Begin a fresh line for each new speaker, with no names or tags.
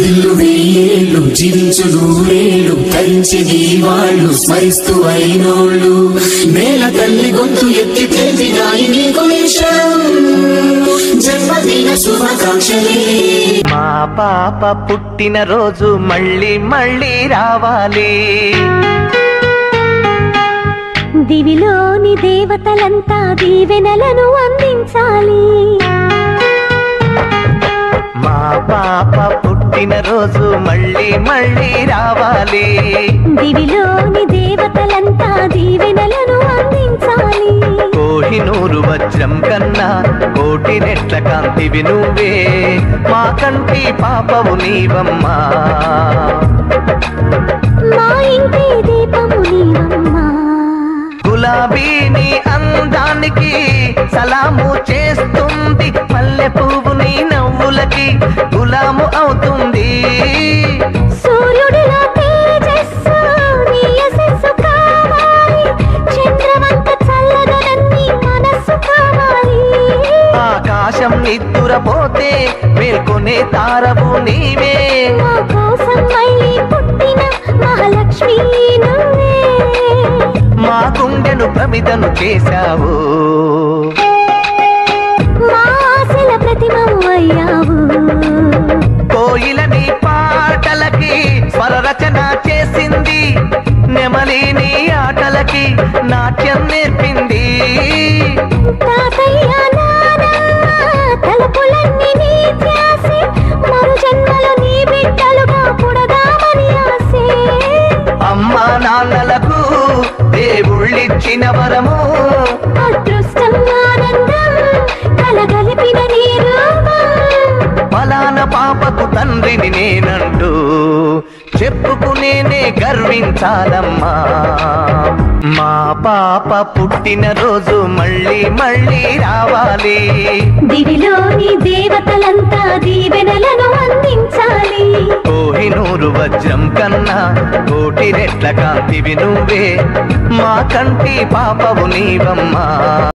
వర్ధిల్లు వెయ్యేళ్ళు జీవించు నూరేళ్ళు తరించి నీ వాళ్ళు స్మరిస్తూ అయినోళ్ళు నేల తల్లి గొంతు ఎత్తి తెలిపినాయి నీకు వేషం జన్మదిన శుభాకాంక్షలే
మా పాప పుట్టిన రోజు మళ్ళీ మళ్ళీ రావాలి
దివిలోని దేవతలంతా దీవెనలను అందించాలి
మా పాప పుట్టిన రోజు మళ్ళీ మళ్ళీ రావాలి
దివిలోని దేవతలంతా దీవెనలను అందించాలి
కోహినూరు వజ్రం కన్నా కోటి నెట్ల కాంతివి నువ్వే మా కంటి పాపవు నీవమ్మా
మా ఇంటి దీపము నీవమ్మా
గులాబీని అందానికి సలాము చేస్తుంది మల్లె పువ్వు నీ నవ్వులకి గులాము అవుతుంది
సూర్యుడిలో తేజస్సు నీ యశస్సు కావాలి చంద్రవంత చల్లదనన్ని మనస్సు కావాలి
ఆకాశం నిద్దురపోతే మేల్కొనే తారవు నీవే
మా కోసం మళ్ళీ పుట్టిన మహాలక్ష్మి నువ్వే
మా గుండెను ప్రమిదను చేశావు
మా ఆశల ప్రతిమవు అయ్యావు
కోయిలని పాటలకి స్వర రచన చేసింది నెమలి నీ ఆటలకి నాట్యం నేర్పింది
తాతయ్య నానమ్మ తలుపులన్నీ నీ ధ్యాసే మరు జన్మలో నీ బిడ్డలుగా పుడదామని ఆసే
అమ్మా నాన్నలకు దేవుళ్ళిచ్చిన వరము
అదృష్టం ఆనందం కలగలిపిన నీ రూపం
ఫలాన పాపకు తండ్రిని నేనంటూ చెప్పుకునేనే గర్వించాలమ్మా మా పాప పుట్టిన రోజు మళ్ళీ మళ్ళీ రావాలి
దివిలోని దేవతలంతా దీవెనలను అందించాలి
కోహినూరు వజ్రం కన్నా కోటి రెట్ల కాంతివి నువ్వే మా కంటి పాపవు నీవమ్మా